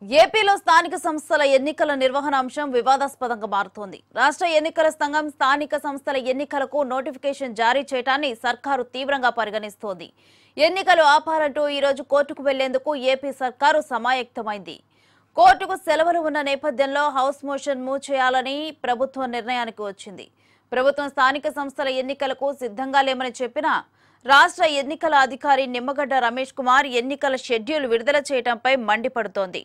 ఏపీలో స్థానిక సంస్థల ఎన్నికల నిర్వహణ అంశం వివాదాస్పదంగా మారుతోంది రాష్ట్ర ఎన్నికల సంఘం స్థానిక సంస్థల ఎన్నికలకు నోటిఫికేషన్ జారీ చేయడాన్ని సర్కారు తీవ్రంగా పరిగణిస్తోంది ఎన్నికలు ఆపాలంటూ ఈ రోజు కోర్టుకు వెళ్లేందుకు ఏపీ సర్కారు సమాయత్తమైంది కోర్టుకు సెలవులు ఉన్న నేపథ్యంలో హౌస్ మోషన్ మూవ్ చేయాలని ప్రభుత్వం నిర్ణయానికి వచ్చింది ప్రభుత్వం స్థానిక సంస్థల ఎన్నికలకు సిద్ధంగా లేమని చెప్పినా రాష్ట్ర ఎన్నికల అధికారి నిమ్మగడ్డ రమేష్ కుమార్ ఎన్నికల షెడ్యూల్ విడుదల చేయడంపై మండిపడుతోంది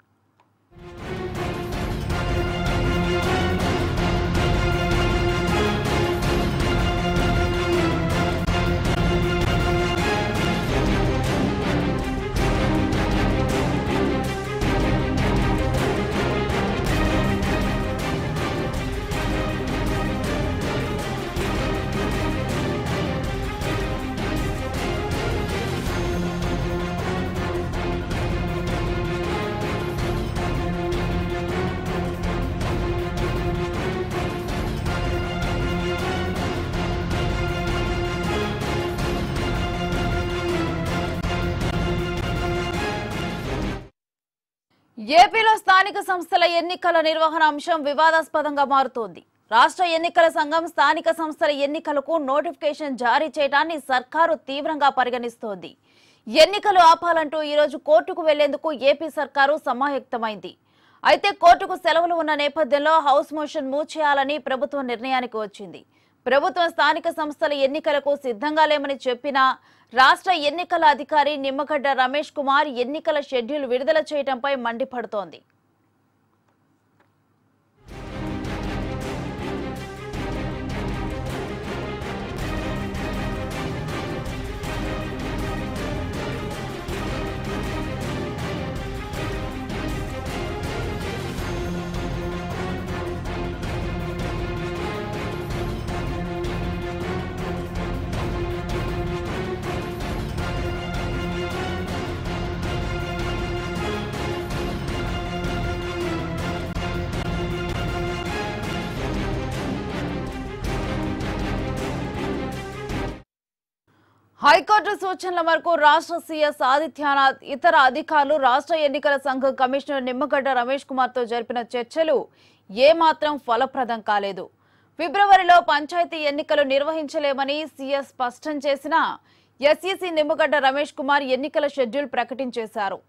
ఏపీలో స్థానిక సంస్థల ఎన్నికల నిర్వహణ అంశం వివాదాస్పదంగా మారుతోంది రాష్ట్ర ఎన్నికల సంఘం స్థానిక సంస్థల ఎన్నికలకు నోటిఫికేషన్ జారీ చేయడాన్ని సర్కారు తీవ్రంగా పరిగణిస్తోంది ఎన్నికలు ఆపాలంటూ ఈ రోజు కోర్టుకు వెళ్లేందుకు ఏపీ సర్కారు సమాయత్తమైంది అయితే కోర్టుకు సెలవులు ఉన్న నేపథ్యంలో హౌస్ మోషన్ మూవ్ చేయాలని ప్రభుత్వం నిర్ణయానికి వచ్చింది ప్రభుత్వం స్థానిక సంస్థల ఎన్నికలకు సిద్ధంగా లేమని చెప్పినా రాష్ట్ర ఎన్నికల అధికారి నిమ్మగడ్డ రమేష్ కుమార్ ఎన్నికల షెడ్యూల్ విడుదల చేయడంపై మండిపడుతోంది హైకోర్టు సూచనల మేరకు రాష్ట్ర సీఎస్ ఆదిత్యనాథ్ ఇతర అధికారులు రాష్ట్ర ఎన్నికల సంఘం కమిషనర్ నిమ్మగడ్డ రమేష్ కుమార్ తో జరిపిన చర్చలు ఏమాత్రం ఫలప్రదం కాలేదు ఫిబ్రవరిలో పంచాయతీ ఎన్నికలు నిర్వహించలేమని సీఎస్ స్పష్టం చేసినా ఎస్ఈసీ నిమ్మగడ్డ రమేష్ కుమార్ ఎన్నికల షెడ్యూల్ ప్రకటించేశారు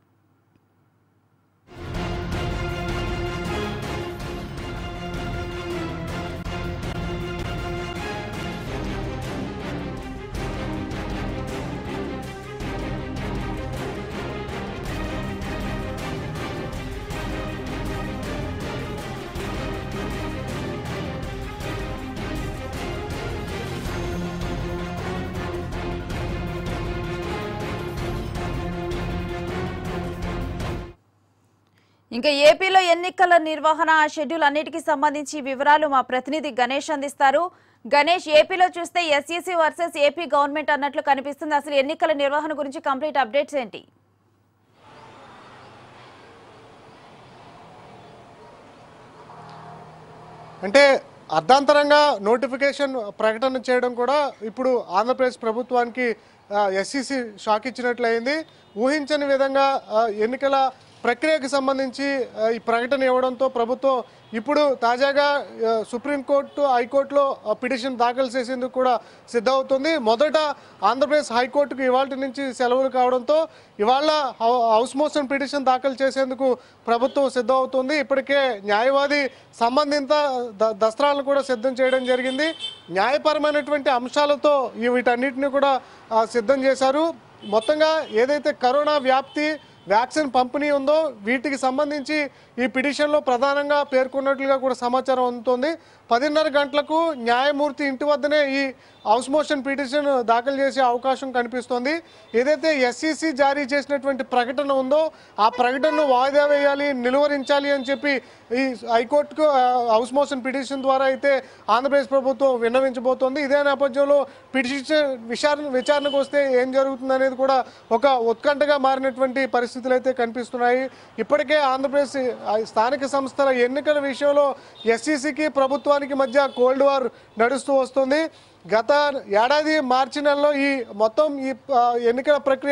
ఇంకా ఏపీలో ఎన్నికల నిర్వహణ షెడ్యూల్ అన్నిటికీ సంబంధించి వివరాలు మా ప్రతినిధి గణేష్ అందిస్తారు గణేష్ ఏపీలో చూస్తే ఎస్ఈసీ వర్సెస్ ఏపీ గవర్నమెంట్ అన్నట్లు కనిపిస్తుంది అసలు ఎన్నికల నిర్వహణ గురించి కంప్లీట్ అప్డేట్స్ ఏంటి అంటే అర్ధాంతరంగా నోటిఫికేషన్ ప్రకటన చేయడం కూడా ఇప్పుడు ఆంధ్రప్రదేశ్ ప్రభుత్వానికి ఎస్సీసీ షాక్ ఇచ్చినట్లయింది ఊహించని విధంగా ఆ, ఎన్నికల ప్రక్రియకు సంబంధించి ఆ, ఈ ప్రకటన ఇవ్వడంతో ప్రభుత్వం ఇప్పుడు తాజాగా ఆ, సుప్రీంకోర్టు హైకోర్టులో ఆ, పిటిషన్ దాఖలు చేసేందుకు కూడా సిద్ధమవుతుంది మొదట ఆంధ్రప్రదేశ్ హైకోర్టుకు ఇవాళ నుంచి సెలవులు కావడంతో ఇవాళ హౌ- హౌస్ మోషన్ పిటిషన్ దాఖలు చేసేందుకు ప్రభుత్వం సిద్ధమవుతుంది ఇప్పటికే న్యాయవాది సంబంధిత ద- దస్త్రాలను కూడా సిద్ధం చేయడం జరిగింది న్యాయపరమైనటువంటి అంశాలతో ఈ వీటన్నిటిని కూడా ఆ, సిద్ధం చేశారు మొత్తంగా ఏదైతే కరోనా వ్యాప్తి వ్యాక్సిన్ పంపిణీ ఉందో వీటికి సంబంధించి ఈ పిటిషన్లో ప్రధానంగా పేర్కొన్నట్లుగా కూడా సమాచారం అందుతోంది పదిన్నర గంటలకు న్యాయమూర్తి ఇంటి వద్దనే ఈ హౌస్ మోషన్ పిటిషన్ దాఖలు చేసే అవకాశం కనిపిస్తోంది ఏదైతే ఎస్సీసీ జారీ చేసినటువంటి ప్రకటన ఉందో ఆ ప్రకటనను వాయిదా వేయాలి నిలువరించాలి అని చెప్పి ఈ హైకోర్టుకు ఆ, హౌస్ మోషన్ పిటిషన్ ద్వారా అయితే ఆంధ్రప్రదేశ్ ప్రభుత్వం విన్నవించబోతోంది ఇదే నేపథ్యంలో పిటిషన్ విచారణ విచారణకు వస్తే ఏం జరుగుతుంది అనేది కూడా ఒక ఉత్కంఠగా మారినటువంటి పరిస్థితులు అయితే కనిపిస్తున్నాయి ఇప్పటికే ఆంధ్రప్రదేశ్ ఆ, స్థానిక సంస్థల ఎన్నికల విషయంలో ఎస్సీసీకి ప్రభుత్వానికి మధ్య కోల్డ్ వార్ నడుస్తూ వస్తుంది గత ఏడాది మార్చి నెలలో ఈ మొత్తం ఈ ఆ, ఎన్నికల ప్రక్రియ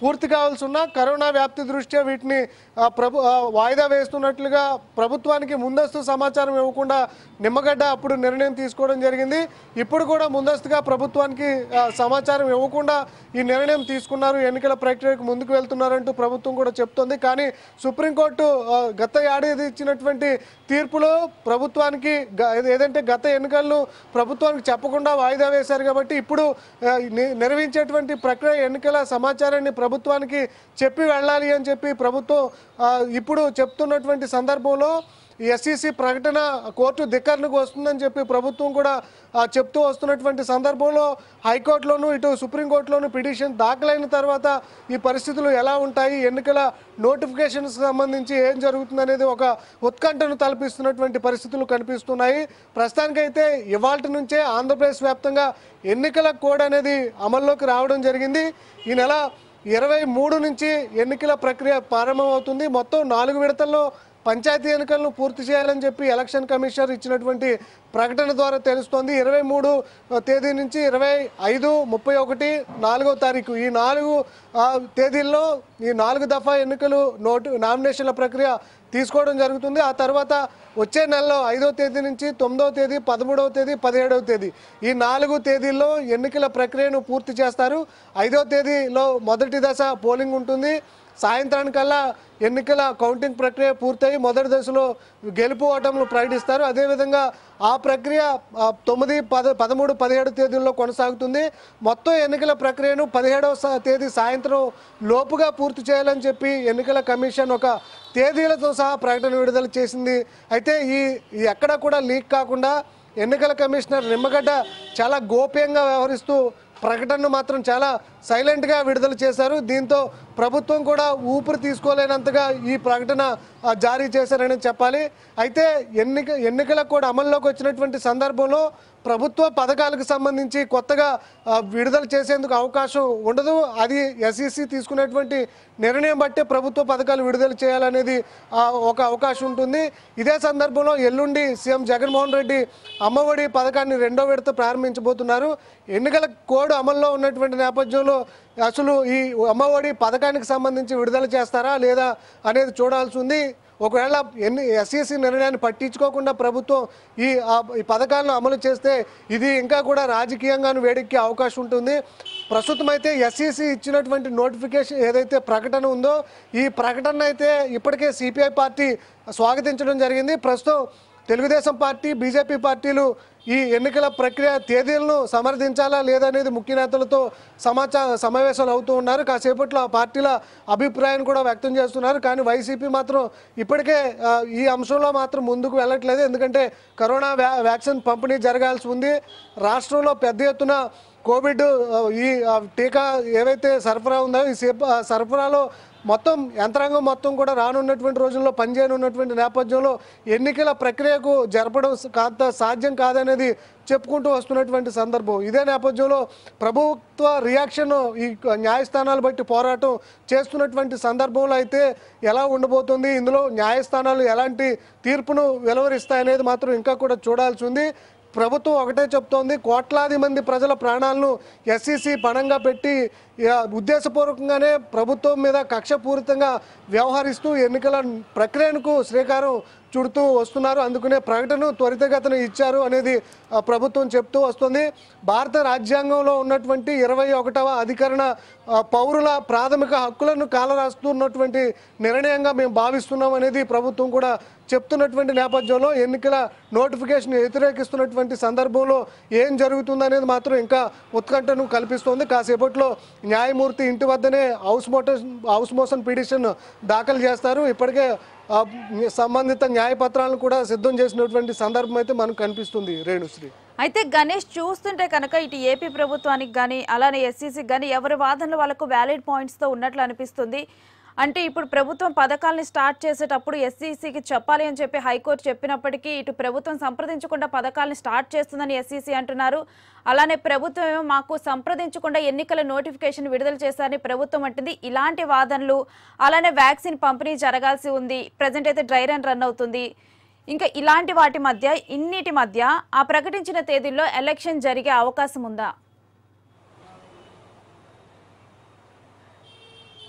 పూర్తి కావాల్సి ఉన్నా కరోనా వ్యాప్తి దృష్ట్యా వీటిని ఆ, ప్రభు ఆ, వాయిదా వేస్తున్నట్లుగా ప్రభుత్వానికి ముందస్తు సమాచారం ఇవ్వకుండా నిమ్మగడ్డ అప్పుడు నిర్ణయం తీసుకోవడం జరిగింది ఇప్పుడు కూడా ముందస్తుగా ప్రభుత్వానికి ఆ, సమాచారం ఇవ్వకుండా ఈ నిర్ణయం తీసుకున్నారు ఎన్నికల ప్రక్రియకు ముందుకు వెళ్తున్నారంటూ ప్రభుత్వం కూడా చెప్తోంది కానీ సుప్రీంకోర్టు ఆ, గత ఏడాది ఇచ్చినటువంటి తీర్పులో ప్రభుత్వానికి గ- ఏదంటే గత ఎన్నికలను ప్రభుత్వానికి చెప్పకుండా వాయిదా వేశారు కాబట్టి ఇప్పుడు ఆ, ని- నిర్వహించేటువంటి ప్రక్రియ ఎన్నికల సమాచారాన్ని ప్రభుత్వానికి చెప్పి వెళ్ళాలి అని చెప్పి ప్రభుత్వం ఆ, ఇప్పుడు చెప్తున్నటువంటి సందర్భంలో ఎస్ఈసి ప్రకటన కోర్టు ధిక్కరణకు వస్తుందని చెప్పి ప్రభుత్వం కూడా ఆ, చెప్తూ వస్తున్నటువంటి సందర్భంలో హైకోర్టులోను ఇటు సుప్రీంకోర్టులోను పిటిషన్ దాఖలైన తర్వాత ఈ పరిస్థితులు ఎలా ఉంటాయి ఎన్నికల నోటిఫికేషన్స్ సంబంధించి ఏం జరుగుతుంది అనేది ఒక ఉత్కంఠను తలపిస్తున్నటువంటి పరిస్థితులు కనిపిస్తున్నాయి ప్రస్తుతానికైతే ఇవాళ నుంచే ఆంధ్రప్రదేశ్ వ్యాప్తంగా ఎన్నికల కోడ్ అనేది అమల్లోకి రావడం జరిగింది ఈ నెల ఇరవై మూడు నుంచి ఎన్నికల ప్రక్రియ ప్రారంభమవుతుంది మొత్తం నాలుగు విడతల్లో పంచాయతీ ఎన్నికలను పూర్తి చేయాలని చెప్పి ఎలక్షన్ కమిషనర్ ఇచ్చినటువంటి ప్రకటన ద్వారా తెలుస్తోంది ఇరవై మూడు తేదీ నుంచి ఇరవై ఐదు ముప్పై ఒకటి నాలుగో తారీఖు ఈ నాలుగు ఆ, తేదీల్లో ఈ నాలుగు దఫా ఎన్నికలు నోటు నామినేషన్ల ప్రక్రియ తీసుకోవడం జరుగుతుంది ఆ తర్వాత వచ్చే నెలలో ఐదో తేదీ నుంచి తొమ్మిదవ తేదీ పదమూడవ తేదీ పదిహేడవ తేదీ ఈ నాలుగు తేదీల్లో ఎన్నికల ప్రక్రియను పూర్తి చేస్తారు ఐదో తేదీలో మొదటి దశ పోలింగ్ ఉంటుంది సాయంత్రానికల్లా ఎన్నికల కౌంటింగ్ ప్రక్రియ పూర్తయి మొదటి దశలో గెలుపు ఓటములు ప్రకటిస్తారు అదేవిధంగా ఆ ప్రక్రియ ఆ, తొమ్మిది పద పదమూడు పదిహేడు తేదీల్లో కొనసాగుతుంది మొత్తం ఎన్నికల ప్రక్రియను పదిహేడవ స- తేదీ సాయంత్రం లోపుగా పూర్తి చేయాలని చెప్పి ఎన్నికల కమిషన్ ఒక తేదీలతో సహా ప్రకటన విడుదల చేసింది అయితే ఈ ఈ ఎక్కడ కూడా లీక్ కాకుండా ఎన్నికల కమిషనర్ నిమ్మగడ్డ చాలా గోప్యంగా వ్యవహరిస్తూ ప్రకటనను మాత్రం చాలా సైలెంట్గా విడుదల చేశారు దీంతో ప్రభుత్వం కూడా ఊపిరి తీసుకోలేనంతగా ఈ ప్రకటన ఆ, జారీ చేశారని చెప్పాలి అయితే ఎన్నిక ఎన్నికలకు కూడా అమల్లోకి వచ్చినటువంటి సందర్భంలో ప్రభుత్వ పథకాలకు సంబంధించి కొత్తగా ఆ, విడుదల చేసేందుకు అవకాశం ఉండదు అది ఎస్ఈసి తీసుకునేటువంటి నిర్ణయం బట్టే ప్రభుత్వ పథకాలు విడుదల చేయాలనేది ఆ, ఒక అవకాశం ఉంటుంది ఇదే సందర్భంలో ఎల్లుండి సీఎం జగన్మోహన్ రెడ్డి అమ్మఒడి పథకాన్ని రెండో విడత ప్రారంభించబోతున్నారు ఎన్నికల కోడ్ అమల్లో ఉన్నటువంటి నేపథ్యంలో అసలు ఈ అమ్మఒడి పథకానికి సంబంధించి విడుదల చేస్తారా లేదా అనేది చూడాల్సి ఉంది ఒకవేళ ఎన్ని ఎస్ఈసి నిర్ణయాన్ని పట్టించుకోకుండా ప్రభుత్వం ఈ ఆ, ఈ పథకాలను అమలు చేస్తే ఇది ఇంకా కూడా రాజకీయంగాను వేడెక్కే అవకాశం ఉంటుంది ప్రస్తుతం అయితే ఎస్ఈసి ఇచ్చినటువంటి నోటిఫికేషన్ ఏదైతే ప్రకటన ఉందో ఈ ప్రకటన అయితే ఇప్పటికే సిపిఐ పార్టీ స్వాగతించడం జరిగింది ప్రస్తుతం తెలుగుదేశం పార్టీ బీజేపీ పార్టీలు ఈ ఎన్నికల ప్రక్రియ తేదీలను సమర్థించాలా లేదా అనేది ముఖ్య నేతలతో సమాచార సమావేశాలు అవుతూ ఉన్నారు కాసేపట్లో ఆ పార్టీల అభిప్రాయాన్ని కూడా వ్యక్తం చేస్తున్నారు కానీ వైసీపీ మాత్రం ఇప్పటికే ఆ, ఈ అంశంలో మాత్రం ముందుకు వెళ్ళట్లేదు ఎందుకంటే కరోనా వ్యా వ్యాక్సిన్ పంపిణీ జరగాల్సి ఉంది రాష్ట్రంలో పెద్ద ఎత్తున కోవిడ్ ఆ, ఈ ఆ, టీకా ఏవైతే సరఫరా ఉందో ఈ సేప- ఆ సరఫరాలో మొత్తం యంత్రాంగం మొత్తం కూడా రానున్నటువంటి రోజుల్లో పనిచేయనున్నటువంటి నేపథ్యంలో ఎన్నికల ప్రక్రియకు జరపడం స- కాంత సాధ్యం కాదనేది చెప్పుకుంటూ వస్తున్నటువంటి సందర్భం ఇదే నేపథ్యంలో ప్రభుత్వ రియాక్షన్ ఈ క- న్యాయస్థానాలు బట్టి పోరాటం చేస్తున్నటువంటి సందర్భంలో అయితే ఎలా ఉండబోతుంది ఇందులో న్యాయస్థానాలు ఎలాంటి తీర్పును వెలువరిస్తాయనేది మాత్రం ఇంకా కూడా చూడాల్సి ఉంది ప్రభుత్వం ఒకటే చెప్తోంది కోట్లాది మంది ప్రజల ప్రాణాలను ఎస్సీసీ పణంగా పెట్టి ఆ, ఉద్దేశపూర్వకంగానే ప్రభుత్వం మీద కక్షపూరితంగా వ్యవహరిస్తూ ఎన్నికల ప్రక్రియకు శ్రీకారం చుడుతూ వస్తున్నారు అందుకనే ప్రకటన త్వరితగతిన ఇచ్చారు అనేది ఆ, ప్రభుత్వం చెప్తూ వస్తుంది భారత రాజ్యాంగంలో ఉన్నటువంటి ఇరవై ఒకటవ అధికరణ ఆ, పౌరుల ప్రాథమిక హక్కులను కాలరాస్తున్నటువంటి నిర్ణయంగా మేము భావిస్తున్నాం అనేది ప్రభుత్వం కూడా చెప్తున్నటువంటి నేపథ్యంలో ఎన్నికల నోటిఫికేషన్ వ్యతిరేకిస్తున్నటువంటి సందర్భంలో ఏం జరుగుతుందనేది మాత్రం ఇంకా ఉత్కంఠను కల్పిస్తోంది కాసేపట్లో న్యాయమూర్తి ఇంటి వద్దనే హౌస్ మోటస్ హౌస్ మోషన్ పిటిషన్ దాఖలు చేస్తారు ఇప్పటికే ఆ, సంబంధిత న్యాయపత్రాలను కూడా సిద్ధం చేసినటువంటి సందర్భం అయితే మనకు కనిపిస్తుంది రేణుశ్రీ అయితే గణేష్ చూస్తుంటే కనుక ఇటు ఏపీ ప్రభుత్వానికి కానీ అలానే ఎస్సీసీకి కానీ ఎవరి వాదనలు వాళ్ళకు వ్యాలిడ్ పాయింట్స్తో ఉన్నట్లు అనిపిస్తుంది అంటే ఇప్పుడు ప్రభుత్వం పథకాలని స్టార్ట్ చేసేటప్పుడు ఎస్సీసీకి చెప్పాలి అని చెప్పి హైకోర్టు చెప్పినప్పటికీ ఇటు ప్రభుత్వం సంప్రదించకుండా పథకాలని స్టార్ట్ చేస్తుందని ఎస్సీసీ అంటున్నారు అలానే ప్రభుత్వం ఏమో మాకు సంప్రదించకుండా ఎన్నికల నోటిఫికేషన్ విడుదల చేశారని ప్రభుత్వం అంటుంది ఇలాంటి వాదనలు అలానే వ్యాక్సిన్ పంపిణీ జరగాల్సి ఉంది ప్రజెంట్ అయితే డ్రై రన్ రన్ అవుతుంది ఇంకా ఇలాంటి వాటి మధ్య ఇన్నిటి మధ్య ఆ ప్రకటించిన తేదీల్లో ఎలక్షన్ జరిగే అవకాశం ఉందా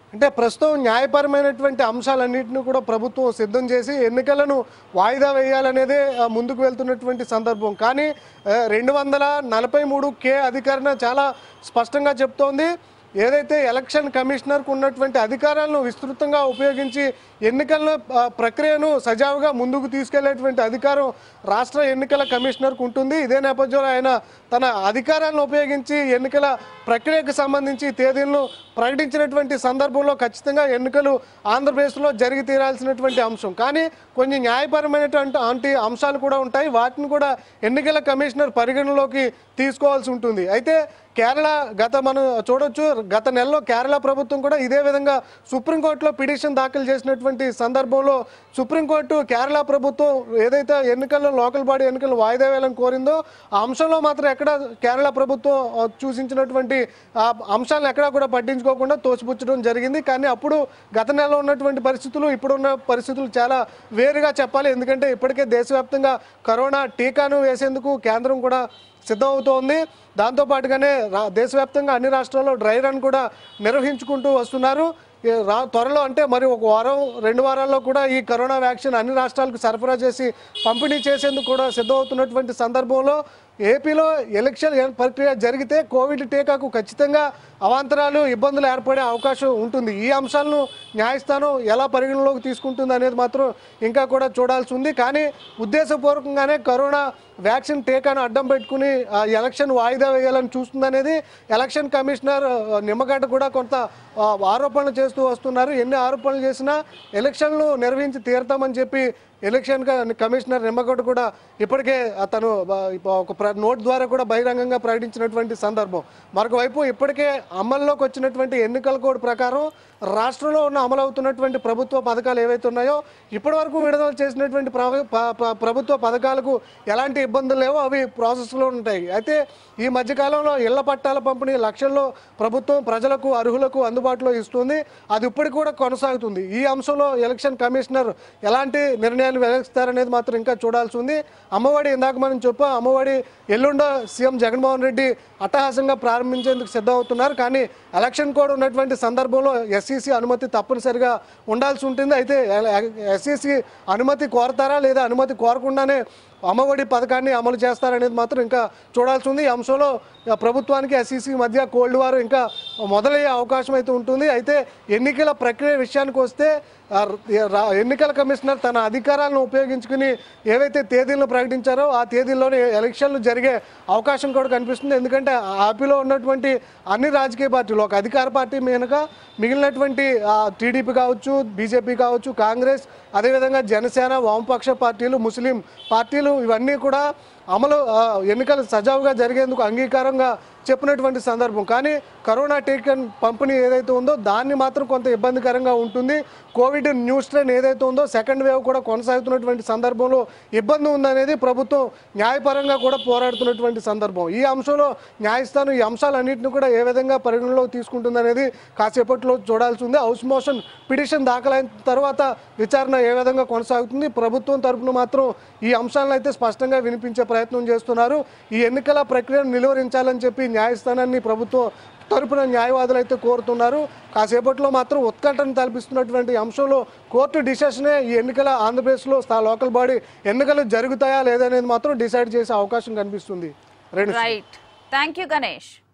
అంటే ప్రస్తుతం న్యాయపరమైనటువంటి అంశాలన్నింటినీ కూడా ప్రభుత్వం సిద్ధం చేసి ఎన్నికలను వాయిదా వేయాలనేదే ఆ, ముందుకు వెళ్తున్నటువంటి సందర్భం కానీ రెండు వందల నలభై మూడు కే అధికరణ చాలా స్పష్టంగా చెప్తోంది ఏదైతే ఎలక్షన్ కమిషనర్కు ఉన్నటువంటి అధికారాలను విస్తృతంగా ఉపయోగించి ఎన్నికల ఆ, ప్రక్రియను సజావుగా ముందుకు తీసుకెళ్లేటువంటి అధికారం రాష్ట్ర ఎన్నికల కమిషనర్కు ఉంటుంది ఇదే నేపథ్యంలో ఆయన తన అధికారాలను ఉపయోగించి ఎన్నికల ప్రక్రియకు సంబంధించి తేదీలను ప్రకటించినటువంటి సందర్భంలో ఖచ్చితంగా ఎన్నికలు ఆంధ్రప్రదేశ్లో జరిగి తీరాల్సినటువంటి అంశం కానీ కొన్ని న్యాయపరమైనటువంటి అంటే అంశాలు కూడా ఉంటాయి వాటిని కూడా ఎన్నికల కమిషనర్ పరిగణలోకి తీసుకోవాల్సి ఉంటుంది అయితే కేరళ గత మనం చూడొచ్చు గత నెలలో కేరళ ప్రభుత్వం కూడా ఇదే విధంగా సుప్రీంకోర్టులో పిటిషన్ దాఖలు చేసినటువంటి సందర్భంలో సుప్రీంకోర్టు కేరళ ప్రభుత్వం ఏదైతే ఎన్నికల్లో లోకల్ బాడీ ఎన్నికలు వాయిదా వేయాలని కోరిందో ఆ అంశంలో మాత్రం ఎక్కడ కేరళ ప్రభుత్వం ఆ, సూచించినటువంటి ఆ అంశాలను ఎక్కడా కూడా పట్టించుకోకుండా తోసిపుచ్చడం జరిగింది కానీ అప్పుడు గత నెలలో ఉన్నటువంటి పరిస్థితులు ఇప్పుడున్న పరిస్థితులు చాలా వేరుగా చెప్పాలి ఎందుకంటే ఇప్పటికే దేశవ్యాప్తంగా కరోనా టీకాను వేసేందుకు కేంద్రం కూడా సిద్ధమవుతోంది దాంతోపాటుగానే రా దేశవ్యాప్తంగా అన్ని రాష్ట్రాల్లో డ్రై రన్ కూడా నిర్వహించుకుంటూ వస్తున్నారు ఈ రా త్వరలో అంటే మరి ఒక వారం రెండు వారాల్లో కూడా ఈ కరోనా వ్యాక్సిన్ అన్ని రాష్ట్రాలకు సరఫరా చేసి పంపిణీ చేసేందుకు కూడా సిద్ధమవుతున్నటువంటి సందర్భంలో ఏపీలో ఎలక్షన్ ఏ- ప్రక్రియ జరిగితే కోవిడ్ టీకాకు ఖచ్చితంగా అవాంతరాలు ఇబ్బందులు ఏర్పడే అవకాశం ఉంటుంది ఈ అంశాలను న్యాయస్థానం ఎలా పరిగణలోకి తీసుకుంటుంది అనేది మాత్రం ఇంకా కూడా చూడాల్సి ఉంది కానీ ఉద్దేశపూర్వకంగానే కరోనా వ్యాక్సిన్ టీకాను అడ్డం పెట్టుకుని ఆ ఎలక్షన్ వాయిదా వేయాలని చూస్తుందనేది ఎలక్షన్ కమిషనర్ ఆ, నిమ్మగడ్డ కూడా కొంత ఆ, ఆరోపణలు చేస్తూ వస్తున్నారు ఎన్ని ఆరోపణలు చేసినా ఎలక్షన్లు నిర్వహించి తీరుతామని చెప్పి ఎలక్షన్ క- కమిషనర్ నిమ్మగడ్డ కూడా ఇప్పటికే అతను ఆ, ఇప్ప- ఒక ప్ర- నోట్ ద్వారా కూడా బహిరంగంగా ప్రకటించినటువంటి సందర్భం మరొక వైపు ఇప్పటికే అమల్లోకి వచ్చినటువంటి ఎన్నికల కోడ్ ప్రకారం రాష్ట్రంలో ఉన్న అమలు అవుతున్నటువంటి ప్రభుత్వ పథకాలు ఏవైతే ఉన్నాయో ఇప్పటివరకు విడుదల చేసినటువంటి ప్ర- ప- ప- ప్రభుత్వ పథకాలకు ఎలాంటి ఇబ్బందులు లేవో అవి ప్రాసెస్లో ఉంటాయి అయితే ఈ మధ్యకాలంలో ఇళ్ల పట్టాల పంపిణీ లక్షల్లో ప్రభుత్వం ప్రజలకు అర్హులకు అందుబాటులో ఇస్తుంది అది ఇప్పటికి కూడా కొనసాగుతుంది ఈ అంశంలో ఎలక్షన్ కమిషనర్ ఎలాంటి నిర్ణయాలు వెలిస్తారనేది మాత్రం ఇంకా చూడాల్సి ఉంది అమ్మఒడి ఇందాక మనం చెప్పాం అమ్మఒడి ఎల్లుండో సీఎం జగన్మోహన్ రెడ్డి అట్టహాసంగా ప్రారంభించేందుకు సిద్ధమవుతున్నారు కానీ ఎలక్షన్ కోడ్ ఉన్నటువంటి సందర్భంలో ఎస్ఈసి అనుమతి తప్పనిసరిగా ఉండాల్సి ఉంటుంది అయితే ఎస్ఈసి అనుమతి కోరతారా లేదా అనుమతి కోరకుండానే అమ్మఒడి పథకాన్ని అమలు చేస్తారనేది మాత్రం ఇంకా చూడాల్సి ఉంది ఈ అంశంలో ఆ, ప్రభుత్వానికి ఎస్ఈసి మధ్య కోల్డ్ వార్ ఇంకా మొదలయ్యే అవకాశం అయితే ఉంటుంది అయితే ఎన్నికల ప్రక్రియ విషయానికి వస్తే ఆ, రా- ఎన్నికల కమిషనర్ తన అధికారాలను ఉపయోగించుకుని ఏవైతే తేదీలను ప్రకటించారో ఆ తేదీల్లోనే ఎలక్షన్లు జరిగే అవకాశం కూడా కనిపిస్తుంది ఎందుకంటే ఆ ఆపిలో ఉన్నటువంటి అన్ని రాజకీయ పార్టీలు ఒక అధికార పార్టీ మీనక మిగిలినటువంటి టీడీపీ కావచ్చు బీజేపీ కావచ్చు కాంగ్రెస్ అదేవిధంగా జనసేన వామపక్ష పార్టీలు ముస్లిం పార్టీలు ఇవన్నీ కూడా అమలు ఆ, ఎన్నికలు సజావుగా జరిగేందుకు అంగీకారంగా చెప్పినటువంటి సందర్భం కానీ కరోనా టీకన్ పంపిణీ ఏదైతే ఉందో దాన్ని మాత్రం కొంత ఇబ్బందికరంగా ఉంటుంది కోవిడ్ న్యూ స్ట్రెయిన్ ఏదైతే ఉందో సెకండ్ వేవ్ కూడా కొనసాగుతున్నటువంటి సందర్భంలో ఇబ్బంది ఉందనేది ప్రభుత్వం న్యాయపరంగా కూడా పోరాడుతున్నటువంటి సందర్భం ఈ అంశంలో న్యాయస్థానం ఈ అంశాలన్నింటినీ కూడా ఏ విధంగా పరిగణలోకి తీసుకుంటుందనేది కాసేపట్లో చూడాల్సి ఉంది హౌస్ మోషన్ పిటిషన్ దాఖలైన తర్వాత విచారణ ఏ విధంగా కొనసాగుతుంది ప్రభుత్వం తరపున మాత్రం ఈ అంశాలను అయితే స్పష్టంగా వినిపించే ప్రయత్నం చేస్తున్నారు ఈ ఎన్నికల ప్రక్రియను నిలువరించాలని చెప్పి న్యాయస్థానాన్ని ప్రభుత్వం తరపున న్యాయవాదులు అయితే కోరుతున్నారు కాసేపట్లో మాత్రం ఉత్కంఠను తలపిస్తున్నటువంటి అంశంలో కోర్టు డిసిషనే ఈ ఎన్నికల ఆంధ్రప్రదేశ్లో స్థా లోకల్ బాడీ ఎన్నికలు జరుగుతాయా లేదనేది మాత్రం డిసైడ్ చేసే అవకాశం కనిపిస్తుంది రెండు రైట్ థ్యాంక్ యూ గణేష్